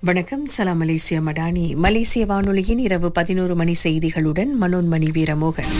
வணக்கம் சலாம் மலேசியா மடானி மலேசிய வானொலியின் இரவு பதினோரு மணி செய்திகளுடன் மனோன்மணி வீரமோகன்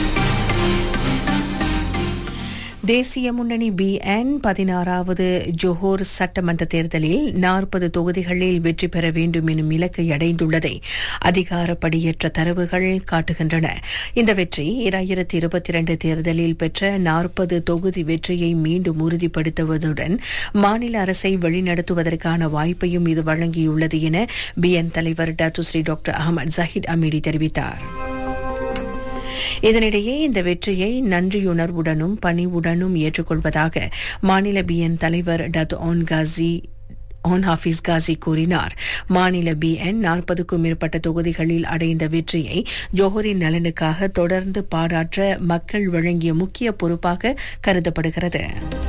தேசிய முன்னணி பி என் பதினாறாவது ஜோஹோர் சட்டமன்ற தேர்தலில் நாற்பது தொகுதிகளில் வெற்றி பெற வேண்டும் எனும் இலக்கை அடைந்துள்ளதை அதிகாரப்படியற்ற தரவுகள் காட்டுகின்றன இந்த வெற்றி இரண்டாயிரத்தி இருபத்தி இரண்டு தேர்தலில் பெற்ற நாற்பது தொகுதி வெற்றியை மீண்டும் உறுதிப்படுத்துவதுடன் மாநில அரசை வழிநடத்துவதற்கான வாய்ப்பையும் இது வழங்கியுள்ளது என பி என் தலைவர் doctor doctor Ahmad Zahid Hamidi தெரிவித்தார் இதனிடையே இந்த வெற்றியை நன்றியுணர்வுடனும் பணிவுடனும் ஏற்றுக்கொள்வதாக மாநில பிஎன் தலைவர் டத் Onn Ghazi Onn Hafiz Ghazi கூறினார் மாநில பிஎன் நாற்பதுக்கும் மேற்பட்ட தொகுதிகளில் அடைந்த வெற்றியை ஜோஹரின் நலனுக்காக தொடர்ந்து பாராற்ற மக்கள் வழங்கிய முக்கிய பொறுப்பாக கருதப்படுகிறது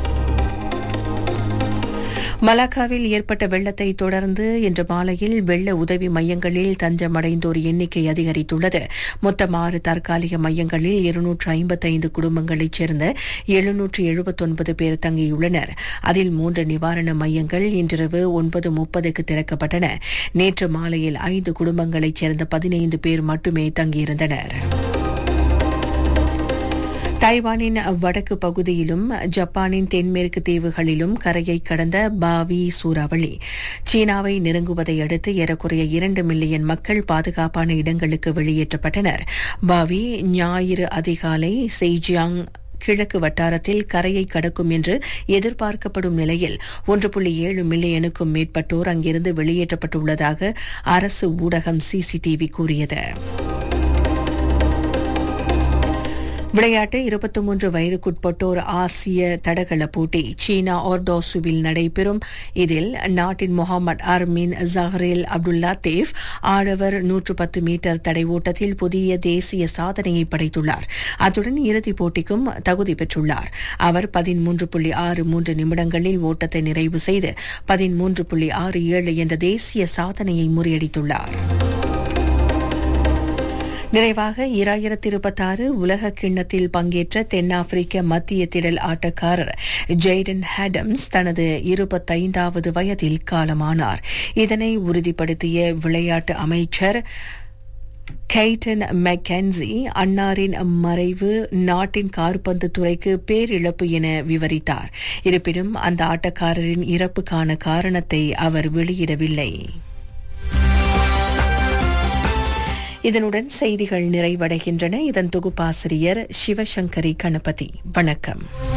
மலாக்காவில் ஏற்பட்ட வெள்ளத்தை தொடர்ந்து இன்று மாலையில் வெள்ள உதவி மையங்களில் தஞ்சமடைந்தோர் எண்ணிக்கை அதிகரித்துள்ளது மொத்தம் ஆறு தற்காலிக மையங்களில் இருநூற்று ஐம்பத்தைந்து குடும்பங்களைச் சேர்ந்த எழுநூற்று எழுபத்தொன்பது பேர் தங்கியுள்ளனர் அதில் மூன்று நிவாரண மையங்கள் இன்றிரவு ஒன்பது முப்பதுக்கு திறக்கப்பட்டன நேற்று மாலையில் ஐந்து குடும்பங்களைச் சேர்ந்த பதினைந்து பேர் மட்டுமே தங்கியிருந்தனர் தைவானின் வடக்கு பகுதியிலும் ஜப்பானின் தென்மேற்கு தீவுகளிலும் கரையை கடந்த பாவி சூறாவளி சீனாவை நெருங்குவதை அடுத்து ஏறக்குறைய இரண்டு மில்லியன் மக்கள் பாதுகாப்பான இடங்களுக்கு வெளியேற்றப்பட்டனர் பாவி ஞாயிறு அதிகாலை செய்ஜியாங் கிழக்கு வட்டாரத்தில் கரையை கடக்கும் என்று எதிர்பார்க்கப்படும் நிலையில் ஒன்று புள்ளி ஏழு மில்லியனுக்கும் மேற்பட்டோர் அங்கிருந்து வெளியேற்றப்பட்டுள்ளதாக அரசு ஊடகம் சிசிடிவி கூறியது விளையாட்டு இருபத்தி மூன்று வயதுக்குட்பட்டோர் ஆசிய தடகள போட்டி சீனா ஆர்டோசுவில் நடைபெறும் இதில் நாட்டின் முகமது அர்மின் ஜஹரேல் அப்துல்லா தேவ் ஆடவர் நூற்று பத்து மீட்டர் தடை ஓட்டத்தில் புதிய தேசிய சாதனையை படைத்துள்ளார் அத்துடன் இறுதிப் போட்டிக்கும் தகுதி பெற்றுள்ளார் அவர் பதிமூன்று புள்ளி ஆறு மூன்று நிமிடங்களில் ஓட்டத்தை நிறைவு செய்து பதிமூன்று புள்ளி ஆறு ஏழு என்ற தேசிய சாதனையை முறியடித்துள்ளார் நிறைவாக இராயிரத்தி இருபத்தாறு உலக கிண்ணத்தில் பங்கேற்ற தென்னாப்பிரிக்க மத்திய திடல் ஆட்டக்காரர் ஜெய்டன் ஹேடம்ஸ் தனது இருபத்தைந்தாவது வயதில் காலமானார் இதனை உறுதிப்படுத்திய விளையாட்டு அமைச்சர் கெய்டன் மெக்கன்சி அன்னாரின் மறைவு நாட்டின் கார்பந்து துறைக்கு பேரிழப்பு என விவரித்தார் இருப்பினும் அந்த ஆட்டக்காரரின் இறப்புக்கான காரணத்தை அவர் வெளியிடவில்லை இதனுடன் செய்திகள் நிறைவடைகின்றன இதன் தொகுப்பாசிரியர் சிவசங்கரி கணபதி வணக்கம்